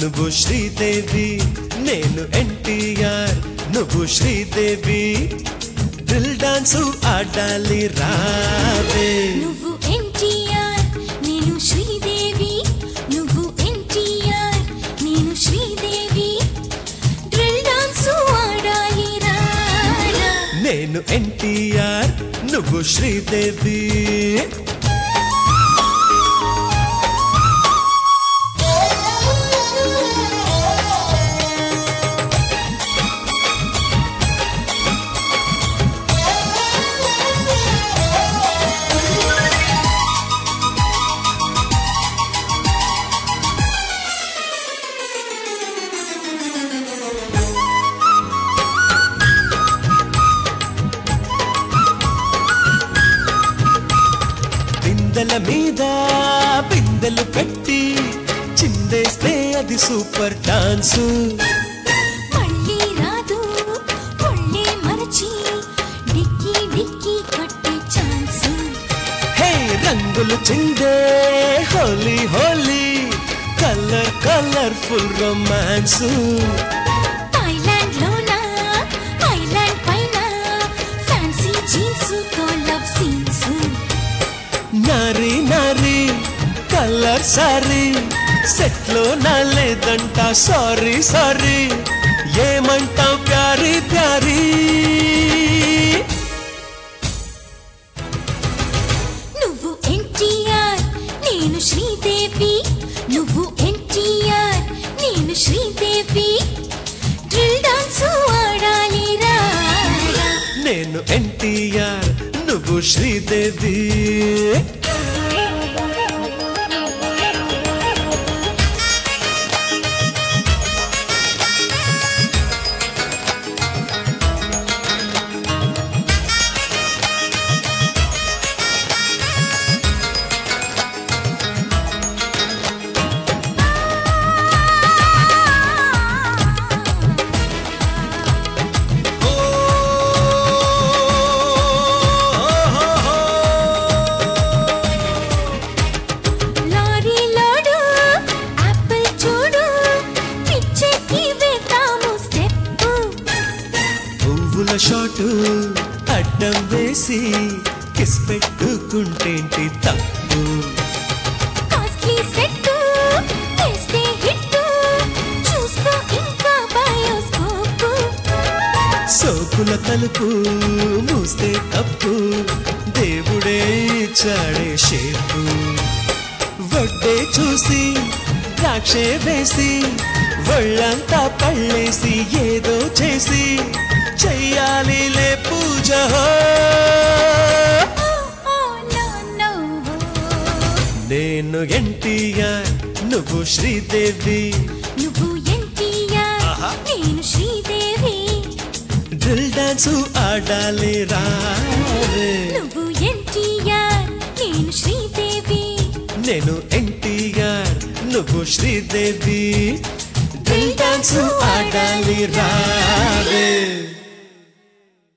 నువ్వు శ్రీదేవి నేను ఎన్టీఆర్ నువ్వు శ్రీదేవి దిల్ డాన్స్ ఆడాలి రావే నువ్వు ఎన్టీఆర్ నేను శ్రీదేవి నువ్వు ఎన్టీఆర్ నేను శ్రీదేవి డ్రిల్ డాన్స్ ఆడాలి రారా నేను ఎన్టీఆర్ నువ్వు శ్రీదేవి బిందెల మీద బిందెలు పెట్టి చిందేస్తే అది సూపర్ డాన్సు మళ్ళీ రాదు ఒళ్ళే మరచి డిక్కి డిక్కి కొట్టే ఛాన్స్ హే రంగులు చిందే Holi Holi colour colourful romance Thailand లోనా ఐలాండ్ పైన ఫ్యాన్సీ జీన్స్ తో లవ్ సీన్స్ నారి నారి కలర్ సారీ సెట్ లో నా లేదంట సారీ సారీ ఏమంటావు ప్యారీ ప్యారీ నువ్వు ఎన్టీఆర్ నేను శ్రీదేవి నువ్వు ఎన్టీఆర్ నేను శ్రీదేవి డ్రిల్ డాన్స్ ఆడాలి రా నేను ఎన్టీఆర్ నువ్వు శ్రీదేవి లారీ లోడు యాపిల్ చూడు పిచ్చెక్కి వేద్దాము స్టెప్ పువ్వుల షాటు అడ్డం వేసి కిస్ పెట్టుకుంటేంటి తప్పు కాస్ట్లీ సెట్ వేస్తే హిట్ చూసుకో ఇంకా బయోస్కోప్ సోకుల తలుపు మూస్తే తప్పు దేవుడే చాడే షేపు వడ్డే చూసి ద్రాక్షే వేసి ఒళ్ళంతా పళ్ళేసి ఏదో చేసి చెయ్యాలి లే పూజ హో. నేను ఎన్టీఆర్ నువ్వు శ్రీదేవి నువ్వు ఎన్టీఆర్ ఆహా. నేను శ్రీదేవి డ్రిల్ డాన్స్ ఆడాలి రావే నువ్వు ఎన్టీఆర్ నేను శ్రీదేవి నేను ఎన్టీఆర్ నువ్వు శ్రీదేవి డ్రిల్ డాన్స్ ఆడాలి రా